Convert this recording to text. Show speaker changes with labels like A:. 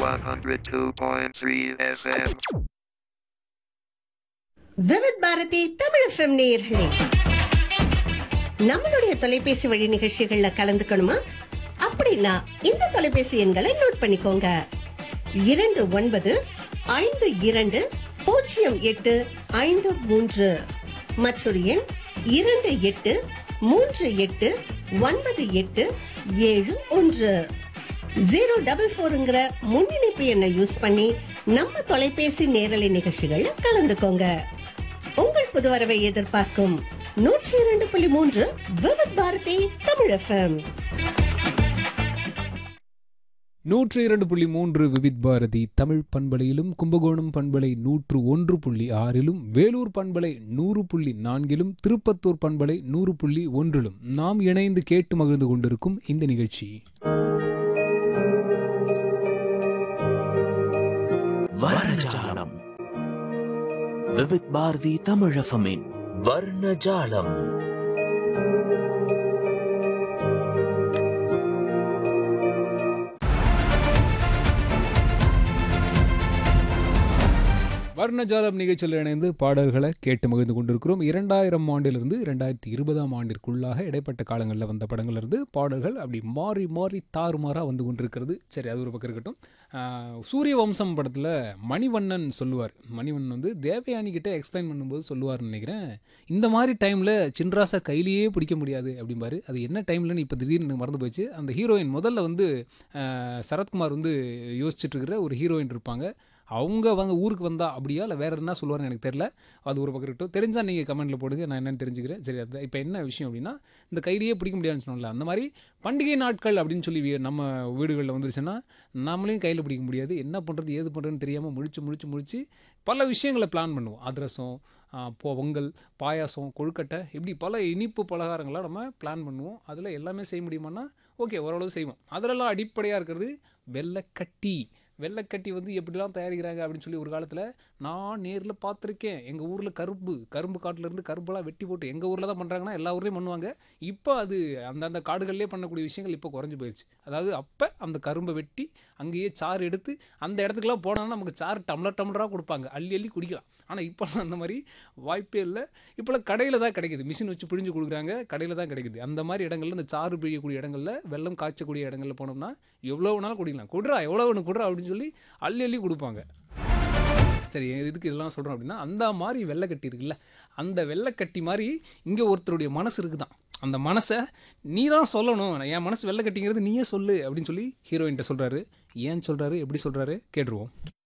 A: 102.3 FM.
B: Vividh Bharati Tamil FM நேயர்களே நம்மளுடைய தொலைபேசி வழி நிகழ்ச்சிகள்ல கலந்துக்கணுமா அப்படின்னா இந்த தொலைபேசி எண்களை நோட் பண்ணிக்கோங்க இரண்டு ஒன்பது ஐந்து இரண்டு பூஜ்ஜியம் எட்டு ஐந்து மூன்று மற்றொரு எண் இரண்டு எட்டு மூன்று எட்டு ஒன்பது எட்டு ஏழு ஒன்று ஜீரோ டபுள் ஃபோருங்கிற முன்னிணைப்பு எண்ணை யூஸ் பண்ணி நம்ம தொலைபேசி நேரலை நிகழ்ச்சிகள்ல கலந்துக்கோங்க உங்கள் புது வரவை எதிர்பார்க்கும் நூற்றி இரண்டு புள்ளி மூன்று விவித் பாரதி தமிழ் எஃப்எம்
C: நூற்று இரண்டு புள்ளி மூன்று விவித் பாரதி தமிழ் பண்பலையிலும் கும்பகோணம் பண்பலை நூற்று ஒன்று புள்ளி ஆறிலும் வேலூர் பண்பலை நூறு புள்ளி நான்கிலும் திருப்பத்தூர் பண்பலை நூறு புள்ளி ஒன்றிலும் நாம் இணைந்து கேட்டு மகிழ்ந்து கொண்டிருக்கும் இந்த நிகழ்ச்சி
D: வர்ணஜாலம் விவித் பாரதி தமிழஃபமின் வர்ணஜாலம்
C: வர்ணஜாலம் நிகழ்ச்சியில் இணைந்து பாடல்களை கேட்டு மகிழ்ந்து கொண்டிருக்கிறோம் இரண்டாயிரம் ஆண்டிலிருந்து இரண்டாயிரத்தி இருபதாம் ஆண்டிற்குள்ளாக இடைப்பட்ட காலங்களில் வந்த படங்கள்லேருந்து பாடல்கள் அப்படி மாறி மாறி தாறுமாறாக வந்து கொண்டிருக்கிறது சரி அது ஒரு பக்கம் இருக்கட்டும் ஆஹ், சூரிய வம்சம் படத்தில் மணிவண்ணன் சொல்லுவார் மணிவண்ணன் வந்து தேவயானி கிட்ட எக்ஸ்பிளைன் பண்ணும்போது சொல்லுவார்னு நினைக்கிறேன் இந்த மாதிரி டைமில் சின்ராசை கையிலேயே பிடிக்க முடியாது அப்படிம்பாரு அது என்ன டைம்லன்னு இப்போ திடீர்னு எனக்கு மறந்து போச்சு அந்த ஹீரோயின் முதல்ல வந்து ஆஹ், சரத்குமார் வந்து யோசிச்சுட்டு இருக்கிற ஒரு ஹீரோயின் இருப்பாங்க அவங்க வந்து ஊருக்கு வந்தா அப்படியா இல்லை வேற என்ன சொல்லுவாருன்னு எனக்கு தெரியல அது ஒரு பக்கம் இருக்கட்டும் தெரிஞ்சால் நீங்கள் கமெண்ட்டில் போடுங்க நான் என்னன்னு தெரிஞ்சுக்கிறேன் சரி அது இப்போ என்ன விஷயம் அப்படின்னா இந்த கையிலேயே பிடிக்க முடியாதுன்னு சொன்னோம்ல அந்த மாதிரி பண்டிகை நாட்கள் அப்படின்னு சொல்லி வீ- நம்ம வீடுகளில் வந்துருச்சுன்னா நம்மளையும் கையில் பிடிக்க முடியாது என்ன பண்ணுறது ஏது பண்ணுறதுன்னு தெரியாமல் முழிச்சு முழிச்சு முழிச்சு பல விஷயங்களை பிளான் பண்ணுவோம் அதிரசம் ஆ, பொ- பொங்கல் பாயாசம் கொழுக்கட்டை இப்படி பல இனிப்பு பலகாரங்களை நம்ம பிளான் பண்ணுவோம் அதில் எல்லாமே செய்ய முடியுமான்னா ஓகே ஓரளவு செய்வோம் அதிலெல்லாம் அடிப்படையாக இருக்கிறது வெள்ளைக்கட்டி வெள்ளைக்கட்டி வந்து எப்படிலாம் தயாரிக்கிறாங்க அப்படின்னு சொல்லி ஒரு காலத்தில் நான் நேரில் பார்த்துருக்கேன் எங்கள் ஊரில் கரும்பு கரும்பு காட்டிலேருந்து கரும்பெல்லாம் வெட்டி போட்டு எங்கள் ஊரில் தான் பண்ணுறாங்கன்னா எல்லா ஊர்லேயும் பண்ணுவாங்க இப்போ அது அந்தந்த காடுகள்லேயே பண்ணக்கூடிய விஷயங்கள் இப்போ குறைஞ்சி போயிடுச்சு அதாவது அப்போ அந்த கரும்பை வெட்டி அங்கேயே சாறு எடுத்து அந்த இடத்துக்குலாம் போனோம்னா நமக்கு சாறு டம்ளர் டம்ளராக கொடுப்பாங்க அள்ளி அள்ளி குடிக்கலாம் ஆனால் இப்போலாம் அந்த மாதிரி வாய்ப்பே இல்லை இப்போலாம் கடையில் தான் கிடைக்குது மிஷின் வச்சு பிழிஞ்சு கொடுக்குறாங்க கடையில் தான் கிடைக்குது அந்த மாதிரி இடங்கள்ல இந்த சாறு பிழியக்கூடிய இடங்கள்ல வெள்ளம் காய்ச்சக்கூடிய இடங்கள்ல போனோம்னா எவ்வளோ வேணாலும் குடிக்கலாம் குடுறா எவ்வளோ வேணும் குடுறா அப்படின்னு சொல்லி அள்ளி அள்ளி கொடுப்பாங்க சரி இதுக்கு இதெல்லாம் சொல்கிறோம் அப்படின்னா அந்த மாதிரி வெள்ளைக்கட்டி இருக்குல்ல அந்த வெள்ளைக்கட்டி மாதிரி இங்கே ஒருத்தருடைய மனசு இருக்குதான் அந்த மனசை நீ தான் சொல்லணும் என் மனசு வெள்ளைக்கட்டிங்கிறது நீயே சொல்லு அப்படின்னு சொல்லி ஹீரோயின்ட்ட சொல்கிறாரு ஏன் சொல்கிறாரு எப்படி சொல்கிறாரு கேட்டுருவோம்